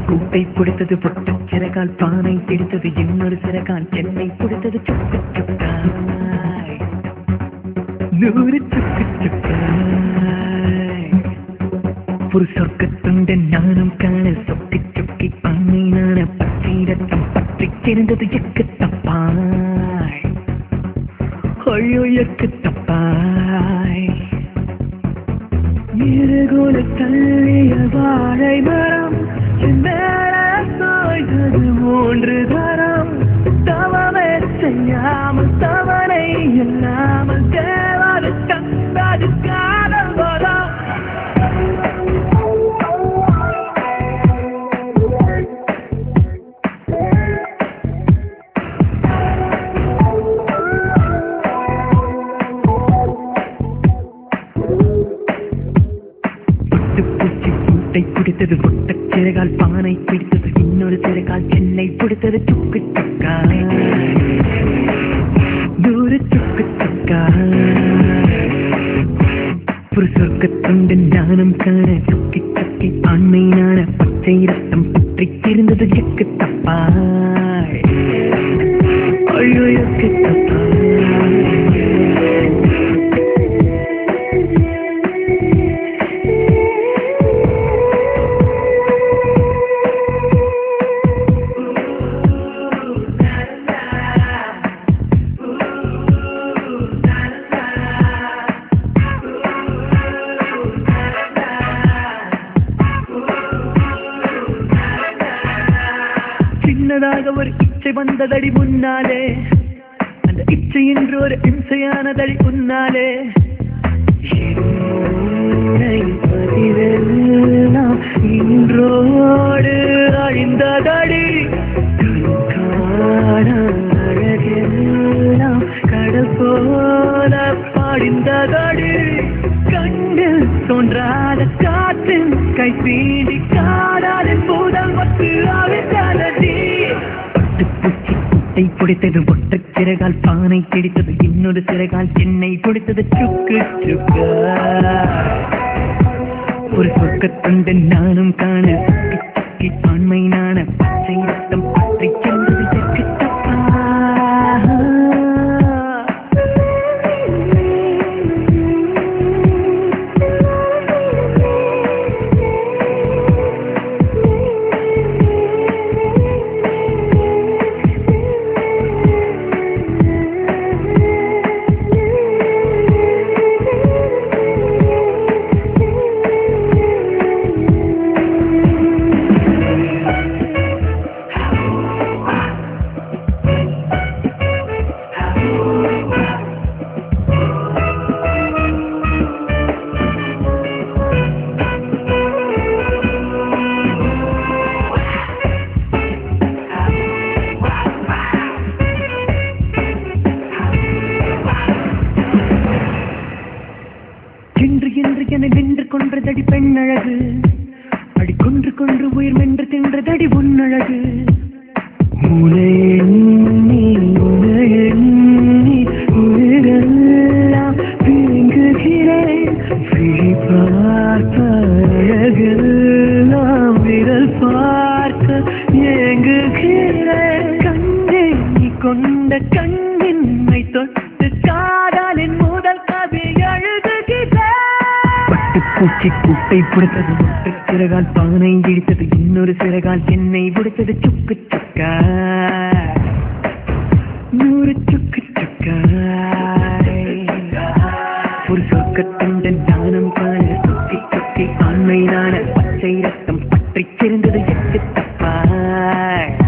கூட்டை பிடித்தது பொட்டு சிறகால் பானை பிடித்தது இன்னொரு சிறகால் சென்னை பிடித்தது சுக்கு சுக்காய் நூறு சுக்கு சுக்காய் ஒரு சொர்க்கத்துண்ட ஞானம் காண சொக்கி சொக்கி பண்ணை நான பச்சை ரத்தம் பற்றி தெரிந்தது எக்கு தப்பாய் ஐயோ எக்கு தப்பாய் இருகுல தள்ளிய வாழை மரம் என் மேலே சாய்ந்தது மூன்று தரம் தவமே செய்யாமல் தவனை இல்லாமல் தேவாது தந்தாது காதல் வரம் பட்டுப்பூச்சி கூட்டை பிடித்தது ஒட்டச் சிறகால் பானை பிடித்தது இன்னொரு சிறகால் சென்னை பிடித்தது சுக்கு சுக்கா தூர சுக்கு சுக்கா ஒரு சொர்க்கத்துண்டு ஞானம் காண சுக்கி சுக்கி ஆண்மை நாண பச்சை ரத்தம் பற்றி இருந்தது எக்கு தப்பாய் ஐயோ எக்கு தப்பாய் சின்னதாக ஒரு இச்சை வந்ததடி முன்னாலே அந்த இச்சை என்று ஒரு இம்சையானதடி உன்னாலே என்னை பதிவெல்லாம் இன்றோடு அழிந்ததடி கண்காண அழகெல்லாம் கடல் போல பாடிந்ததடி கண்ணில் தோன்றாத காற்றின் கை பீடி காடாத பூதல் மத்து அவிழ்ந்ததடி பட்டுப்பூச்சி குட்டை பிடித்தது ஒற்றை சிறகால் பானை பிடித்தது இன்னொரு சிறகால் சென்னை பிடித்தது சுக்கு சுக்கு ஒரு சொர்க்கத்துண்டு நானும் காண சுக்கி சுக்கி ஆண்மை நாண பச்சை ரத்தம் பற்றி சென்றது தெற்கு தப்பா என்று என்று என நின்று கொன்றதடி பெண்ணழகு அடி கொன்று கொன்று உயிர் மென்று தின்றதடி உன்னழகு உனை எண்ணி, உனை எண்ணி உயிரெல்லாம் பிரிங்குகிறேன். விழி பார்த்த அழகெல்லாம் விரல் பார்க்க ஏங்குகிறேன். கண்ணே நீ கொண்ட கண்ணின்மை தொட்டு காதலின் முதல் கவி எழுதுகிறேன் பட்டுப்பூச்சி கூட்டை பிடித்தது ஒற்றை சிறகால் பானை இடித்தது இன்னொரு சிறகால் என்னை பிடித்தது சுக்கு சுக்கா நூறு சுக்கு சுக்கா ஒரு சொர்க்கத்துண்ட ஞானம் காண சுத்தி சுத்தி ஆண்மை நாண பச்சை ரத்தம் பற்றி சிறந்தது எட்டு தப்பாய்